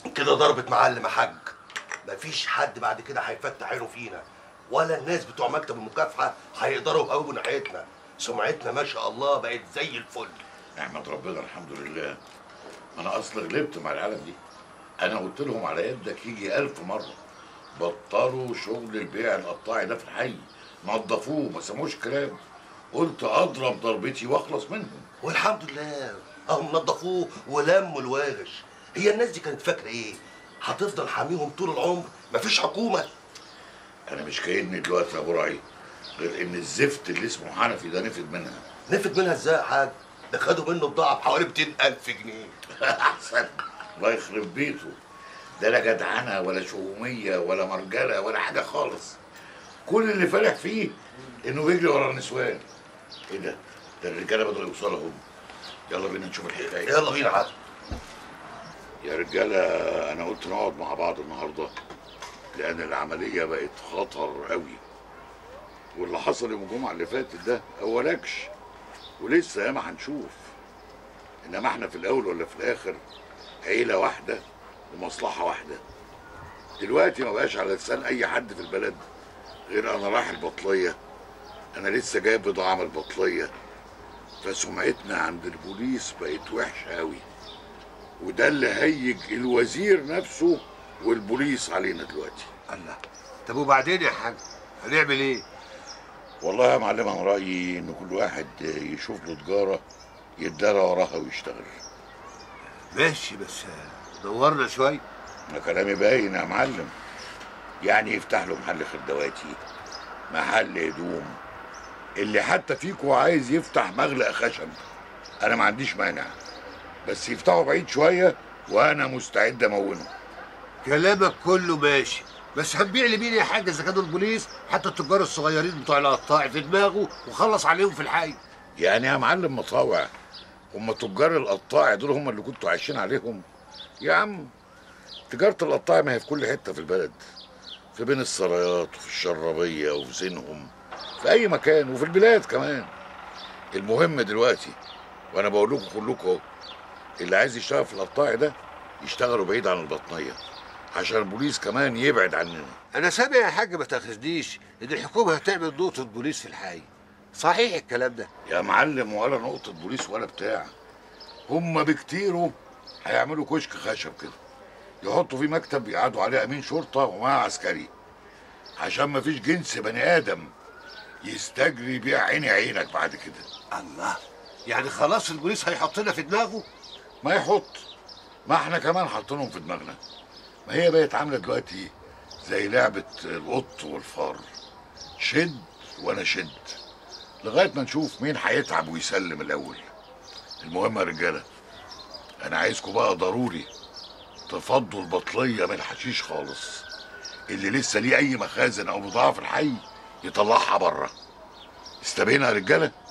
كده ضربت معلم يا حاج مفيش حد بعد كده هيفتح عينه فينا ولا الناس بتوع مكتب المكافحه هيقدروا يهوبوا ناحيتنا سمعتنا ما شاء الله بقت زي الفل نحمد ربنا الحمد لله انا اصلا غلبت مع العالم دي انا قلت لهم على يدك يجي ألف مره بطلوا شغل البيع القطاعي ده في الحي نظفوه ما سموش كلام قلت اضرب ضربتي واخلص منهم والحمد لله اهم نظفوه ولموا الواغش هي الناس دي كانت فاكره ايه هتفضل حاميهم طول العمر مفيش حكومه انا مش كايني دلوقتي يا ابو رعي غير ان الزفت اللي اسمه حنفي ده نفد منها نفد منها ازاي يا حاج ده خدوا منه بضاعه بحوالي 200000 جنيه احسن الله يخرب بيته ده لا جدعنه ولا شهوميه ولا مرجله ولا حاجه خالص كل اللي فالح فيه انه بيجري ورا النسوان ايه ده ده الرجاله بدأوا يوصلوا هم يلا بينا نشوف الحكايه يلا بينا يا حاج يا رجاله انا قلت نقعد مع بعض النهارده لان العمليه بقت خطر قوي واللي حصل يوم الجمعه اللي فاتت ده اولكش ولسه ياما هنشوف انما احنا في الاول ولا في الاخر عيله واحده ومصلحه واحده دلوقتي ما بقاش على لسان اي حد في البلد غير انا رايح البطليه انا لسه جايب بضاعه من البطليه فسمعتنا عند البوليس بقت وحشه قوي وده اللي هيج الوزير نفسه والبوليس علينا دلوقتي الله طب وبعدين يا حاج هنعمل ايه والله يا معلم انا رايي ان كل واحد يشوف له تجاره يدارى وراها ويشتغل ماشي بس دورنا شويه ما كلامي باين يا معلم يعني يفتح له محل خردواتي محل هدوم اللي حتى فيكو عايز يفتح مغلق خشب انا ما عنديش مانع بس يفتحوا بعيد شويه وانا مستعد امونه كلامك كله ماشي بس هنبيع لمين يا حاج اذا كانوا البوليس حتى التجار الصغيرين بتوع القطاع في دماغه وخلص عليهم في الحي يعني يا معلم مطاوع هم تجار القطاع دول هم اللي كنتوا عايشين عليهم يا عم تجارة القطاع ما هي في كل حتة في البلد في بين السرايات وفي الشرابية وفي زينهم في أي مكان وفي البلاد كمان المهم دلوقتي وأنا بقول لكم كلكم أهو اللي عايز يشتغل في القطاع ده يشتغلوا بعيد عن البطنية عشان البوليس كمان يبعد عننا انا سامع يا حاج ما تاخذنيش ان الحكومه هتعمل نقطه بوليس في الحي صحيح الكلام ده يا معلم ولا نقطة بوليس ولا بتاع هما بكتيروا هيعملوا كشك خشب كده يحطوا فيه مكتب يقعدوا عليه أمين شرطة ومعاه عسكري عشان مفيش جنس بني آدم يستجري بيع عيني عينك بعد كده الله يعني خلاص البوليس هيحطنا في دماغه ما يحط ما احنا كمان حاطينهم في دماغنا ما هي بقت عاملة دلوقتي زي لعبة القط والفار شد وانا شد لغاية ما نشوف مين هيتعب ويسلم الأول المهم يا رجالة أنا عايزكم بقى ضروري تفضوا البطلية من الحشيش خالص اللي لسه ليه أي مخازن أو بضاعة في الحي يطلعها بره استبينا يا رجالة